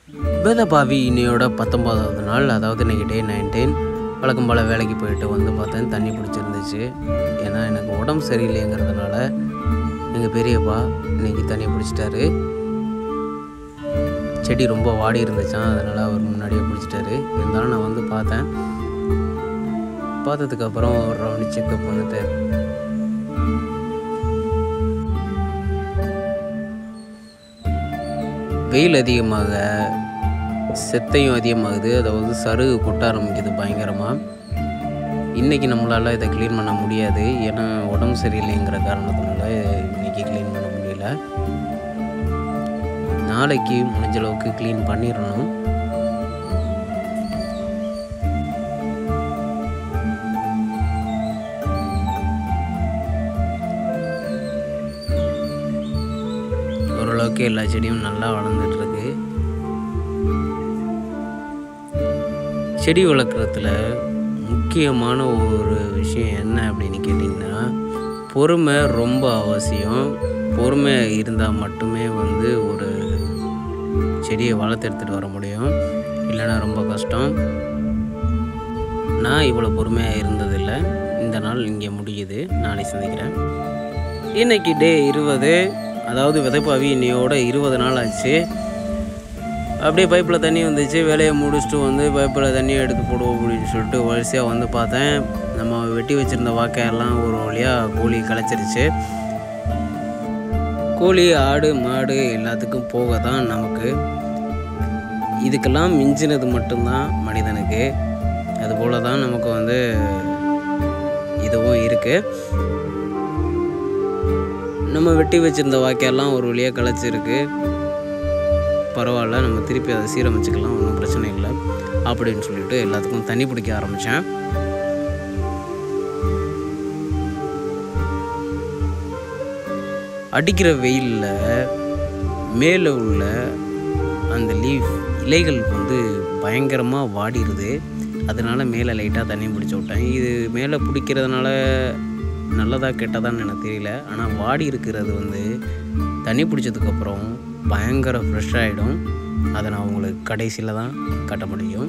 வேதபாவி இன்னையோட பத்தொம்போதாவது நாள் அதாவது இன்னைக்கு டே நைன்டீன் வழக்கம் போல் வேலைக்கு போயிட்டு வந்து பார்த்தேன் தண்ணி பிடிச்சிருந்துச்சு ஏன்னா எனக்கு உடம்பு சரியில்லைங்கிறதுனால எங்கள் பெரியப்பா இன்னைக்கு தண்ணி பிடிச்சிட்டாரு செடி ரொம்ப வாடி இருந்துச்சான் அதனால் அவர் முன்னாடியே பிடிச்சிட்டாரு இருந்தாலும் நான் வந்து பார்த்தேன் பார்த்ததுக்கப்புறம் ஒரு ரவுண்ட் செக்கப் பண்ணிட்டு வெயில் அதிகமாக செத்தையும் அதிகமாகுது அதாவது சருகு கொட்ட ஆரம்பிக்குது பயங்கரமாக இன்றைக்கி நம்மளால் இதை க்ளீன் பண்ண முடியாது ஏன்னா உடம்பு சரியில்லைங்கிற காரணத்தினால இன்றைக்கி க்ளீன் பண்ண முடியல நாளைக்கு முடிஞ்ச அளவுக்கு க்ளீன் பண்ணிடணும் ஓரளவுக்கு எல்லா செடியும் நல்லா வளர்ந்துட்டு இருக்கு செடி வளர்க்குறதுல முக்கியமான ஒரு விஷயம் என்ன அப்படின்னு கேட்டிங்கன்னா பொறுமை ரொம்ப அவசியம் பொறுமை இருந்தால் மட்டுமே வந்து ஒரு செடியை வளர்த்து எடுத்துகிட்டு வர முடியும் இல்லைன்னா ரொம்ப கஷ்டம் நான் இவ்வளோ பொறுமையாக இருந்ததில்லை இந்த நாள் இங்கே முடியுது நாளை சந்திக்கிறேன் இன்னைக்கு டே இருபது அதாவது விதைப்பாவி இன்னையோட இருபது நாள் ஆச்சு அப்படியே பைப்பில் தண்ணி வந்துச்சு வேலையை முடிச்சுட்டு வந்து பைப்பில் தண்ணியை எடுத்து போடுவோம் அப்படின்னு சொல்லிட்டு வரிசையாக வந்து பார்த்தேன் நம்ம வெட்டி வச்சுருந்த வாக்கையெல்லாம் ஒரு வழியாக கோழி களைச்சிருச்சு கோழி ஆடு மாடு எல்லாத்துக்கும் போக தான் நமக்கு இதுக்கெல்லாம் மிஞ்சினது மட்டும்தான் மனிதனுக்கு அதுபோல தான் நமக்கு வந்து இதுவும் இருக்குது நம்ம வெட்டி வச்சுருந்த வாக்கையெல்லாம் ஒரு வழியாக களைச்சிருக்கு பரவாயில்ல நம்ம திருப்பி அதை சீரமைச்சுக்கலாம் ஒன்றும் பிரச்சனை இல்லை அப்படின்னு சொல்லிட்டு எல்லாத்துக்கும் தண்ணி பிடிக்க ஆரம்பித்தேன் அடிக்கிற வெயிலில் மேலே உள்ள அந்த லீஃப் இலைகள் வந்து பயங்கரமாக வாடிடுது அதனால் மேலே லைட்டாக தண்ணி பிடிச்சி விட்டேன் இது மேலே பிடிக்கிறதுனால நல்லதா கெட்டதான்னு எனக்கு தெரியல ஆனால் வாடி இருக்கிறது வந்து தண்ணி பிடிச்சதுக்கப்புறம் பயங்கர ஃப்ரெஷ் ஆகிடும் அதை நான் உங்களுக்கு கடைசியில் தான் காட்ட முடியும்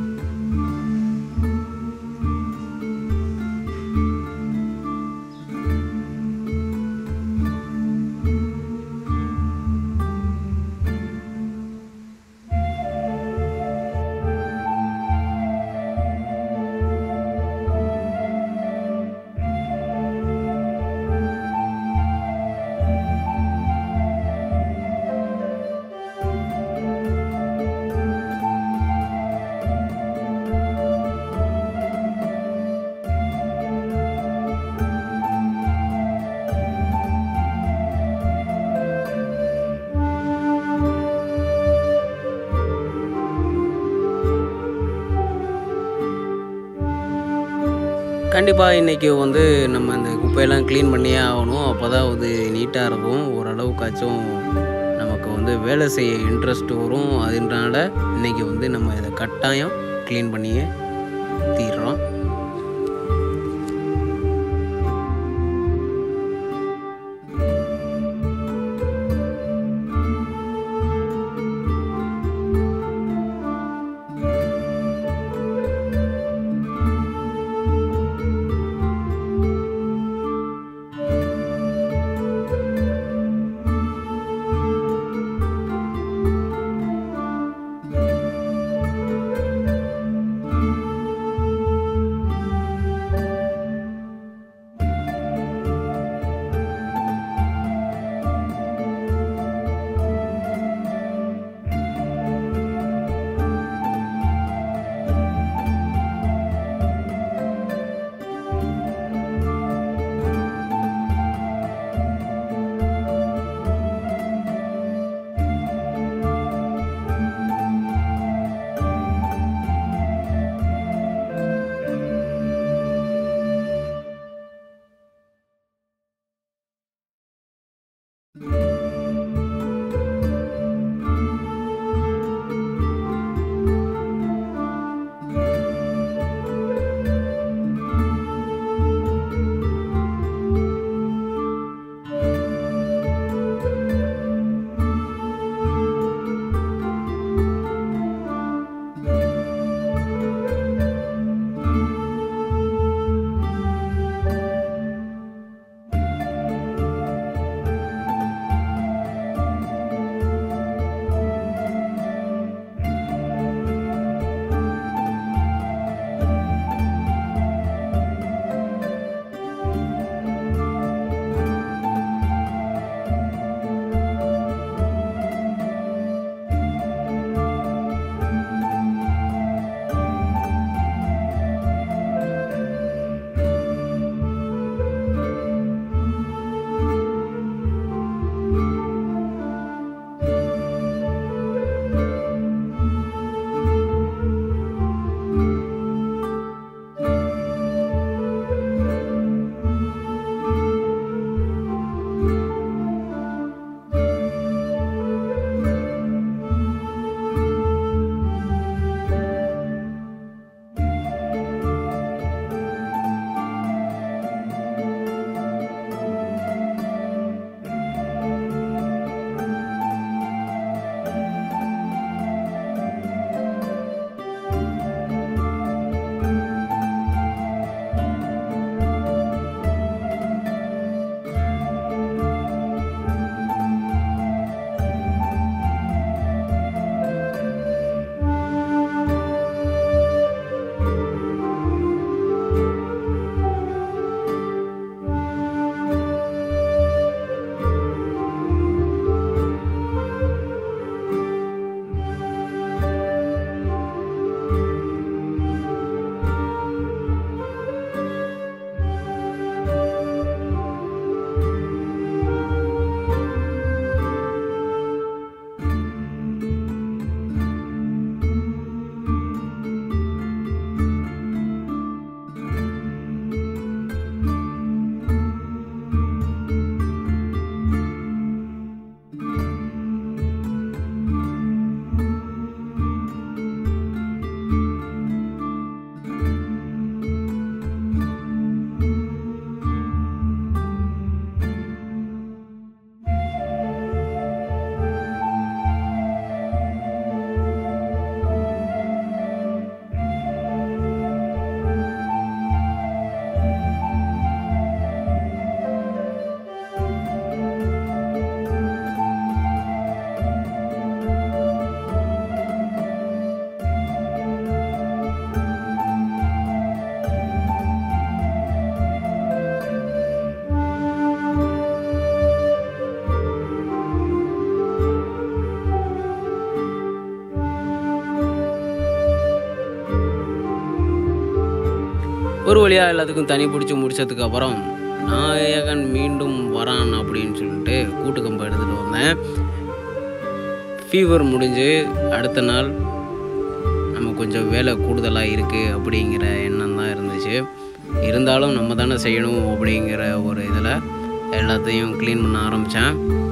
கண்டிப்பாக இன்றைக்கி வந்து நம்ம அந்த குப்பையெல்லாம் க்ளீன் பண்ணியே ஆகணும் அப்போ தான் வந்து நீட்டாக இருக்கும் ஓரளவுக்காச்சும் நமக்கு வந்து வேலை செய்ய இன்ட்ரெஸ்ட் வரும் அதனால இன்றைக்கி வந்து நம்ம இதை கட்டாயம் க்ளீன் பண்ணியே தீர்றோம் ஒரு வழியாக எல்லாத்துக்கும் தண்ணி பிடிச்சி முடிச்சதுக்கு அப்புறம் நாயகன் மீண்டும் வரான் அப்படின்னு சொல்லிட்டு கூட்டு கம்பு எடுத்துகிட்டு வந்தேன் ஃபீவர் முடிஞ்சு அடுத்த நாள் நம்ம கொஞ்சம் வேலை கூடுதலாக இருக்குது அப்படிங்கிற எண்ணம் தான் இருந்துச்சு இருந்தாலும் நம்ம தானே செய்யணும் அப்படிங்கிற ஒரு இதில் எல்லாத்தையும் க்ளீன் பண்ண ஆரம்பித்தேன்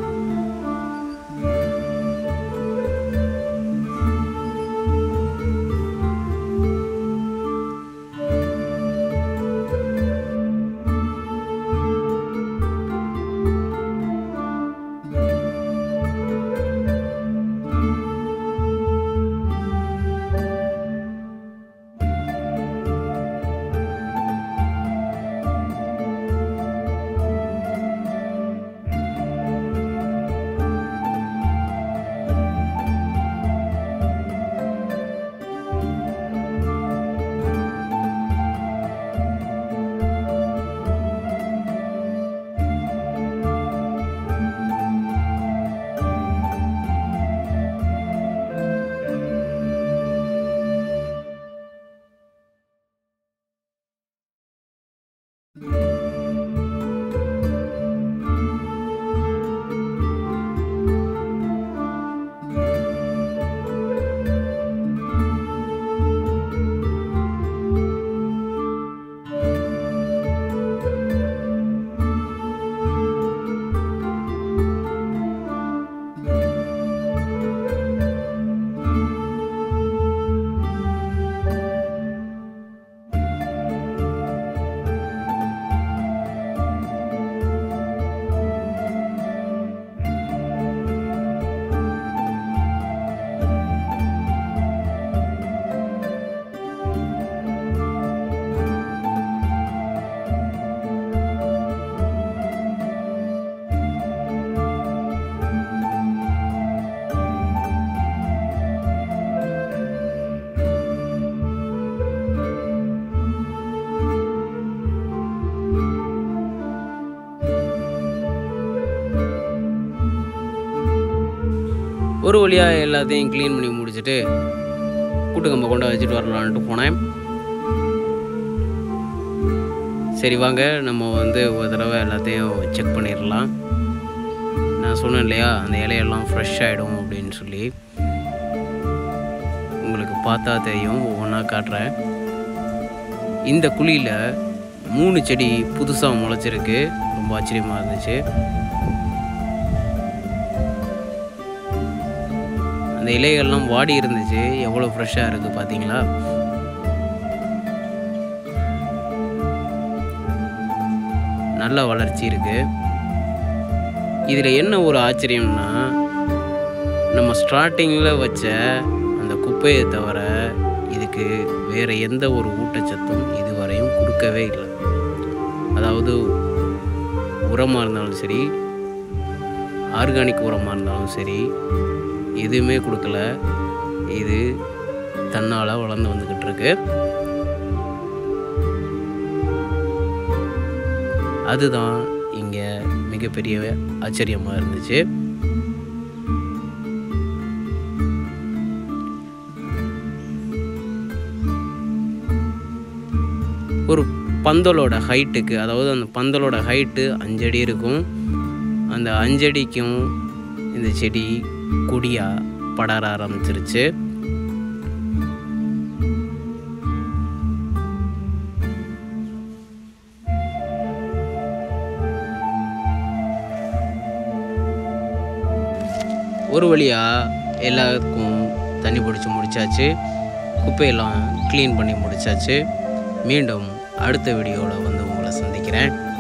ஒரு வழியாக எல்லாத்தையும் க்ளீன் பண்ணி முடிச்சுட்டு கூட்டுக்கம்பை கொண்டு வச்சுட்டு வரலான்ட்டு போனேன் சரி வாங்க நம்ம வந்து ஒரு தடவை எல்லாத்தையும் செக் பண்ணிடலாம் நான் சொன்னேன் இல்லையா அந்த இலையெல்லாம் ஃப்ரெஷ் ஆகிடும் அப்படின்னு சொல்லி உங்களுக்கு பார்த்தா தெரியும் ஒவ்வொன்றா காட்டுறேன் இந்த குழியில் மூணு செடி புதுசாக முளைச்சிருக்கு ரொம்ப ஆச்சரியமாக இருந்துச்சு அந்த இலைகள்லாம் வாடி இருந்துச்சு எவ்வளோ ஃப்ரெஷ்ஷாக இருக்குது பார்த்தீங்களா நல்ல வளர்ச்சி இருக்குது இதில் என்ன ஒரு ஆச்சரியம்னா நம்ம ஸ்டார்டிங்கில் வச்ச அந்த குப்பையை தவிர இதுக்கு வேறு எந்த ஒரு ஊட்டச்சத்தும் இதுவரையும் கொடுக்கவே இல்லை அதாவது உரமாக இருந்தாலும் சரி ஆர்கானிக் உரமாக இருந்தாலும் சரி எதுவுமே கொடுக்கல இது தன்னால் வளர்ந்து வந்துக்கிட்டு இருக்கு அதுதான் இங்கே மிகப்பெரிய ஆச்சரியமாக இருந்துச்சு ஒரு பந்தலோட ஹைட்டுக்கு அதாவது அந்த பந்தலோட ஹைட்டு அஞ்சடி இருக்கும் அந்த அஞ்சடிக்கும் இந்த செடி கொடியாக படர ஆரம்பிச்சிருச்சு ஒரு வழியாக எல்லாருக்கும் தண்ணி பிடிச்சி முடிச்சாச்சு குப்பையெல்லாம் க்ளீன் பண்ணி முடிச்சாச்சு மீண்டும் அடுத்த வீடியோவில் வந்து உங்களை சந்திக்கிறேன்